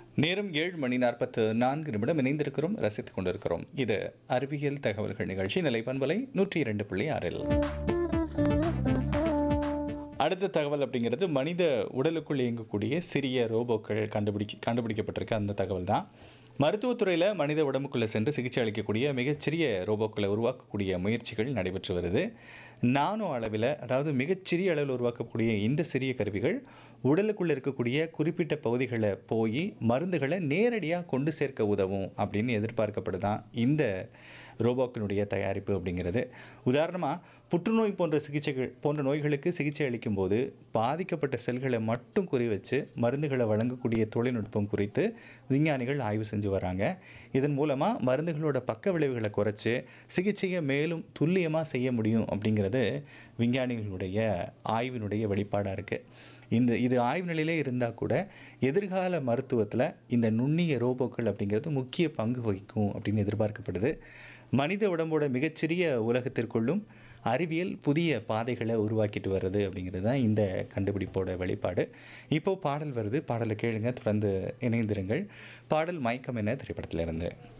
நேரம் ஏழு மணி நாற்பத்து நான்கு நிமிடம் இணைந்திருக்கிறோம் ரசித்துக் கொண்டிருக்கிறோம் இது அறிவியல் தகவல்கள் நிகழ்ச்சி நிலைப்பண்பலை நூற்றி இரண்டு புள்ளி ஆறில் அடுத்த தகவல் அப்படிங்கிறது மனித உடலுக்குள் இயங்கக்கூடிய சிறிய ரோபோக்கள் கண்டுபிடிக்க கண்டுபிடிக்கப்பட்டிருக்க அந்த தகவல் தான் மருத்துவத்துறையில் மனித உடம்புக்குள்ளே சென்று சிகிச்சை அளிக்கக்கூடிய மிகச்சிறிய ரோபோக்களை உருவாக்கக்கூடிய முயற்சிகள் நடைபெற்று வருது நானோ அளவில் அதாவது மிகச்சிறிய அளவில் உருவாக்கக்கூடிய இந்த சிறிய கருவிகள் உடலுக்குள்ளே இருக்கக்கூடிய குறிப்பிட்ட பகுதிகளை போய் மருந்துகளை நேரடியாக கொண்டு சேர்க்க உதவும் அப்படின்னு எதிர்பார்க்கப்படுதான் இந்த ரோபோக்களுடைய தயாரிப்பு அப்படிங்கிறது உதாரணமாக புற்றுநோய் போன்ற சிகிச்சைகள் போன்ற நோய்களுக்கு சிகிச்சை அளிக்கும் போது பாதிக்கப்பட்ட செல்களை மட்டும் குறி வச்சு மருந்துகளை வழங்கக்கூடிய தொழில்நுட்பம் குறித்து விஞ்ஞானிகள் ஆய்வு செஞ்சு வராங்க இதன் மூலமாக மருந்துகளோட பக்க விளைவுகளை குறைச்சி சிகிச்சையை மேலும் துல்லியமாக செய்ய முடியும் அப்படிங்கிறது விஞ்ஞானிகளுடைய ஆய்வினுடைய வெளிப்பாடாக இருக்குது இந்த இது ஆய்வு நிலையிலே இருந்தால் கூட எதிர்கால மருத்துவத்தில் இந்த நுண்ணிய ரோபோக்கள் அப்படிங்கிறது முக்கிய பங்கு வகிக்கும் அப்படின்னு எதிர்பார்க்கப்படுது மனித உடம்போட மிகச்சிறிய உலகத்திற்குள்ளும் அறிவியல் புதிய பாதைகளை உருவாக்கிட்டு வருது அப்படிங்கிறது தான் இந்த கண்டுபிடிப்போட வெளிப்பாடு இப்போது பாடல் வருது பாடலை கேளுங்க தொடர்ந்து இணைந்திருங்கள் பாடல் மயக்கம் என திரைப்படத்திலிருந்து